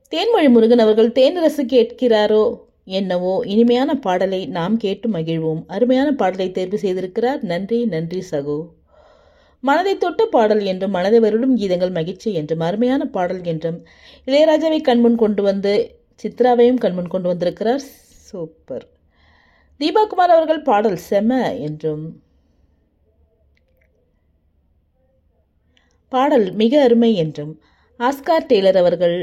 தேன்மொழி முருகன் அவர்கள் தேனரசு கேட்கிறாரோ என்னவோ இனிமையான பாடலை நாம் கேட்டு மகிழ்வோம் அருமையான பாடலை தேர்வு செய்திருக்கிறார் நன்றி நன்றி சகோ மனதை தொட்ட பாடல் என்றும் மனதை வருடும் கீதங்கள் மகிழ்ச்சி என்றும் அருமையான பாடல் என்றும் இளையராஜாவை கண்முன் கொண்டு வந்து சித்ராவையும் கண்முன் கொண்டு வந்திருக்கிறார் சூப்பர் தீபாகுமார் அவர்கள் பாடல் செம என்றும் பாடல் மிக அருமை என்றும் ஆஸ்கார் டெய்லர் அவர்கள்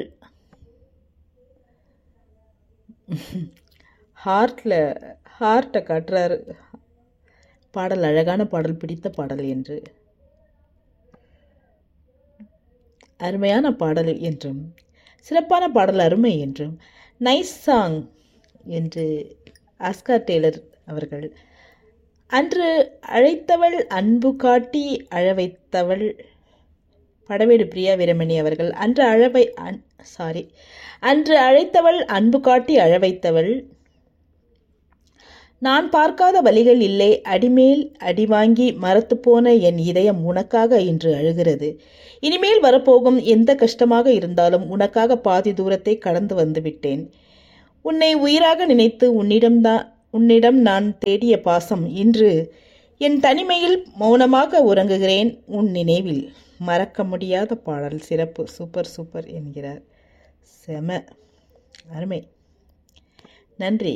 ஹார்ட்டில் ஹார்ட்டை காட்டுறாரு பாடல் அழகான பாடல் பிடித்த பாடல் என்று அருமையான பாடல் என்றும் சிறப்பான பாடல் அருமை என்றும் நைஸ் சாங் என்று ஆஸ்கார் டெய்லர் அவர்கள் அன்று அழைத்தவள் அன்பு காட்டி அழ வைத்தவள் படவேடு பிரியா வீரமணி அவர்கள் அன்று அழவை சாரி அன்று அழைத்தவள் அன்பு காட்டி அழ வைத்தவள் நான் பார்க்காத வழிகள் இல்லை அடிமேல் அடி வாங்கி மரத்து போன என் இதயம் உனக்காக இன்று அழுகிறது இனிமேல் வரப்போகும் எந்த கஷ்டமாக இருந்தாலும் உனக்காக பாதி தூரத்தை கடந்து வந்து விட்டேன் உன்னை உயிராக நினைத்து உன்னிடம்தான் உன்னிடம் நான் தேடிய பாசம் இன்று என் தனிமையில் மௌனமாக உறங்குகிறேன் உன் நினைவில் மறக்க முடியாத பாடல் சிறப்பு சூப்பர் சூப்பர் என்கிறார் செம அருமை நன்றி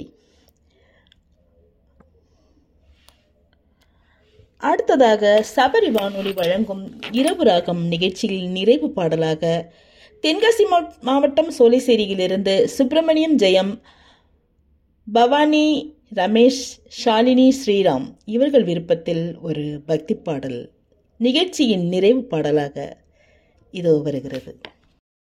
அடுத்ததாக சபரி வானொலி வழங்கும் இரவு ராகம் நிகழ்ச்சியில் நிறைவு பாடலாக தென்காசி மாவட்டம் சோலைசேரியிலிருந்து சுப்பிரமணியம் ஜெயம் பவானி ரமேஷ் ஷாலினி ஸ்ரீராம் இவர்கள் விருப்பத்தில் ஒரு பக்தி பாடல் நிகழ்ச்சியின் நிறைவு பாடலாக இதோ வருகிறது